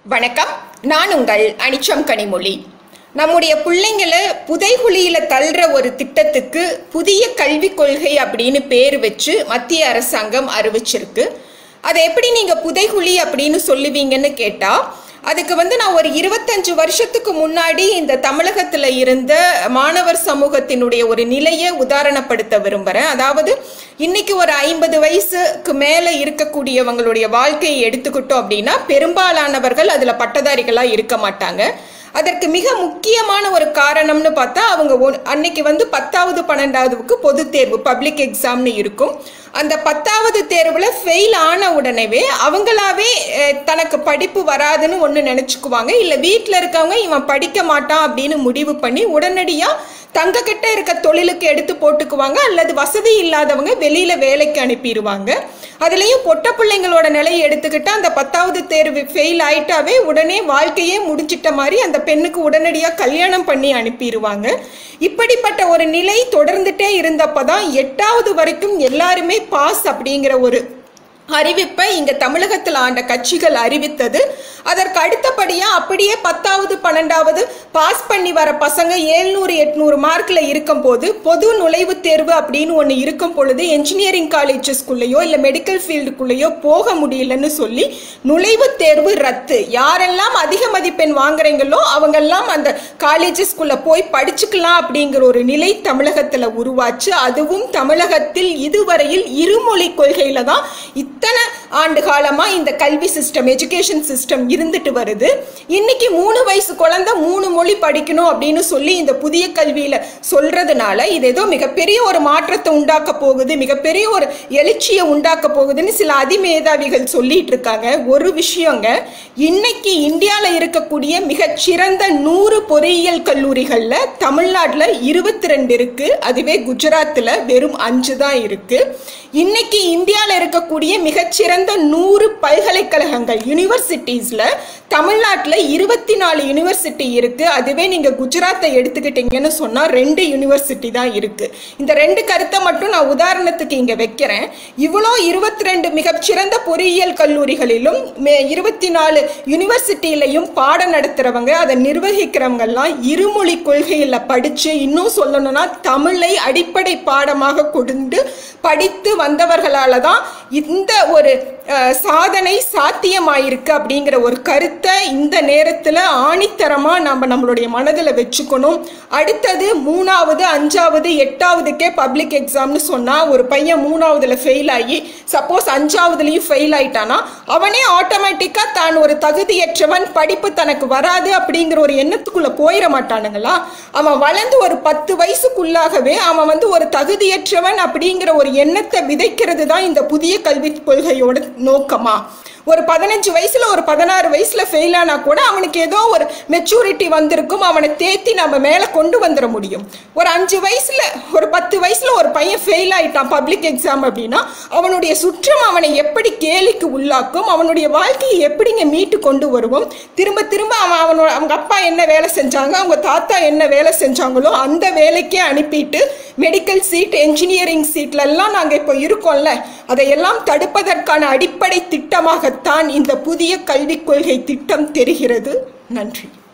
வணக்கம் நான் உங்கள் அனிச்சம் கனிமொழி நம்முடைய பிள்ளைங்களை புதைகுழியில தள்ளுற ஒரு திட்டத்துக்கு புதிய கல்விக் கொள்கை அப்படின்னு பேர் வச்சு மத்திய அரசாங்கம் அறிவிச்சிருக்கு அதை எப்படி நீங்க புதைகுழி அப்படின்னு சொல்லுவீங்கன்னு கேட்டா அதுக்கு வந்து நான் ஒரு இருபத்தஞ்சு வருஷத்துக்கு முன்னாடி இந்த தமிழகத்துல இருந்த மாணவர் சமூகத்தினுடைய ஒரு நிலையை உதாரணப்படுத்த விரும்புறேன் அதாவது இன்னைக்கு ஒரு ஐம்பது வயசுக்கு மேல இருக்கக்கூடியவங்களுடைய வாழ்க்கையை எடுத்துக்கிட்டோம் அப்படின்னா பெரும்பாலானவர்கள் அதுல பட்டதாரிகளா இருக்க மாட்டாங்க அதற்கு மிக முக்கியமான ஒரு காரணம்னு பார்த்தா அவங்க ஒன்- அன்னைக்கு வந்து பத்தாவது பன்னெண்டாவதுக்கு பொது தேர்வு பப்ளிக் எக்ஸாம்னு இருக்கும் அந்த பத்தாவது தேர்வில் ஃபெயில் ஆன உடனேவே அவங்களாவே அஹ், தனக்கு படிப்பு வராதுன்னு ஒன்று நினச்சிக்குவாங்க இல்லை வீட்டில் இருக்கவங்க இவன் படிக்க மாட்டான் அப்படின்னு முடிவு பண்ணி உடனடியாக தங்க கிட்ட இருக்க தொழிலுக்கு எடுத்து போட்டுக்குவாங்க அல்லது வசதி இல்லாதவங்க வெளியில வேலைக்கு அனுப்பிடுவாங்க அதுலயும் பொட்ட பிள்ளைங்களோட நிலையை எடுத்துக்கிட்டா அந்த பத்தாவது தேர்வு ஃபெயில் ஆயிட்டாவே உடனே வாழ்க்கையே முடிச்சிட்ட மாதிரி அந்த பெண்ணுக்கு உடனடியா கல்யாணம் பண்ணி அனுப்பிடுவாங்க இப்படிப்பட்ட ஒரு நிலை தொடர்ந்துட்டே இருந்தப்பதான் எட்டாவது வரைக்கும் எல்லாருமே பாஸ் அப்படிங்கிற ஒரு அறிவிப்பை இங்க தமிழகத்தில் ஆண்ட கட்சிகள் அறிவித்தது அதற்கு அடுத்தபடியா அப்படியே பத்தாவது பன்னெண்டாவது பாஸ் பண்ணி வர பசங்க ஏழ்நூறு எட்நூறு மார்க்ல இருக்கும் போது பொது நுழைவுத் தேர்வு அப்படின்னு ஒன்று இருக்கும் பொழுது என்ஜினியரிங் காலேஜஸ்குள்ளேயோ இல்லை மெடிக்கல் ஃபீல்டுக்குள்ளேயோ போக முடியலன்னு சொல்லி நுழைவுத் தேர்வு ரத்து யாரெல்லாம் அதிக மதிப்பெண் வாங்குறீங்களோ அவங்கெல்லாம் அந்த காலேஜஸ்குள்ள போய் படிச்சுக்கலாம் அப்படிங்கிற ஒரு நிலை தமிழகத்துல உருவாச்சு அதுவும் தமிழகத்தில் இதுவரையில் இருமொழி கொள்கையில தான் இத்தனை ஆண்டு காலமா இந்த கல்வி சிஸ்டம் எஜுகேஷன் சிஸ்டம் இருந்துட்டு வருது இன்னைக்கு மூணு வயசு குழந்தை மூணு மொழி படிக்கணும் அப்படின்னு சொல்லி இந்த புதிய கல்வியில சொல்றதுனால இது ஏதோ மிகப்பெரிய ஒரு மாற்றத்தை உண்டாக்க போகுது மிகப்பெரிய ஒரு எழுச்சியை உண்டாக்க போகுதுன்னு சில அதிமேதாவிகள் சொல்லிட்டு இருக்காங்க ஒரு விஷயங்க இன்னைக்கு இந்தியால இருக்கக்கூடிய மிகச்சிறந்த நூறு பொறியியல் கல்லூரிகள்ல தமிழ்நாட்டுல இருபத்தி ரெண்டு இருக்கு அதுவே குஜராத்ல வெறும் அஞ்சு தான் இருக்கு இன்னைக்கு இந்தியால இருக்கக்கூடிய மிகச்சிறந்த நூறு பல்கலைக்கழகங்கள் யூனிவர்சிட்டிஸ்ல தமிழ்நாட்டில் இருபத்தி நாலு யூனிவர்சிட்டி இருக்கு அதுவே நீங்க குஜராத்தை எடுத்துக்கிட்டீங்கன்னு சொன்னா ரெண்டு யூனிவர்சிட்டி தான் இருக்கு இந்த ரெண்டு கருத்தை மட்டும் நான் உதாரணத்துக்கு இங்க வைக்கிறேன் இவ்வளோ இருபத்தி ரெண்டு மிகச்சிறந்த பொறியியல் கல்லூரிகளிலும் இருபத்தி நாலு யூனிவர்சிட்டியிலையும் பாடம் நடத்துறவங்க அதை நிர்வகிக்கிறவங்க எல்லாம் இருமொழி கொள்கையில படிச்சு இன்னும் சொல்லணும்னா தமிழை அடிப்படை பாடமாக கொண்டு படித்து வந்தவர்களால தான் இந்த ஒரு அஹ், சாதனை சாத்தியமாயிருக்கு அப்படிங்கிற ஒரு கருத்தை இந்த நேரத்தில் ஆணித்தரமாக நம்ம நம்மளுடைய மனதில் வச்சுக்கணும் அடுத்தது மூணாவது அஞ்சாவது எட்டாவதுக்கே பப்ளிக் எக்ஸாம்னு சொன்னால் ஒரு பையன் மூணாவதுல ஃபெயில் ஆகி சப்போஸ் அஞ்சாவதுலேயும் ஃபெயில் ஆயிட்டானா அவனே ஆட்டோமேட்டிக்காக தான் ஒரு தகுதியற்றவன் படிப்பு தனக்கு வராது அப்படிங்கிற ஒரு எண்ணத்துக்குள்ளே போயிட மாட்டானுங்களா அவன் வளர்ந்து ஒரு பத்து வயசுக்குள்ளாகவே அவன் வந்து ஒரு தகுதியற்றவன் அப்படிங்கிற ஒரு எண்ணத்தை விதைக்கிறது தான் இந்த புதிய கல்விக் கொள்கையோட நோக்கமா ஒரு பதினஞ்சு வயசுல ஒரு பதினாறு வயசுல ஃபெயில் ஆனா கூட அவனுக்கு ஏதோ ஒரு மெச்சூரிட்டி வந்திருக்கும் அவனை தேத்தி நம்ம மேல கொண்டு வந்துட முடியும் ஒரு அஞ்சு வயசுல ஒரு பத்து வயசுல ஒரு பையன் ஃபெயில் ஆயிட்டான் பப்ளிக் எக்ஸாம் அப்படின்னா அவனுடைய சுற்றம் அவனை எப்படி கேலிக்கு உள்ளாக்கும் அவனுடைய வாழ்க்கையை எப்படிங்க மீட்டு கொண்டு வருவோம் திரும்ப திரும்ப அவன் அவனோட அவங்க அப்பா என்ன வேலை செஞ்சாங்க அவங்க தாத்தா என்ன வேலை செஞ்சாங்களோ அந்த வேலைக்கே அனுப்பிட்டு மெடிக்கல் சீட் என்ஜினியரிங் சீட்ல எல்லாம் நாங்க இப்போ இருக்கோம்ல அதையெல்லாம் தடுப்பதற்கான அடிப்படை திட்டமாகத்தான் இந்த புதிய கல்விக் கொள்கை திட்டம் தெரிகிறது நன்றி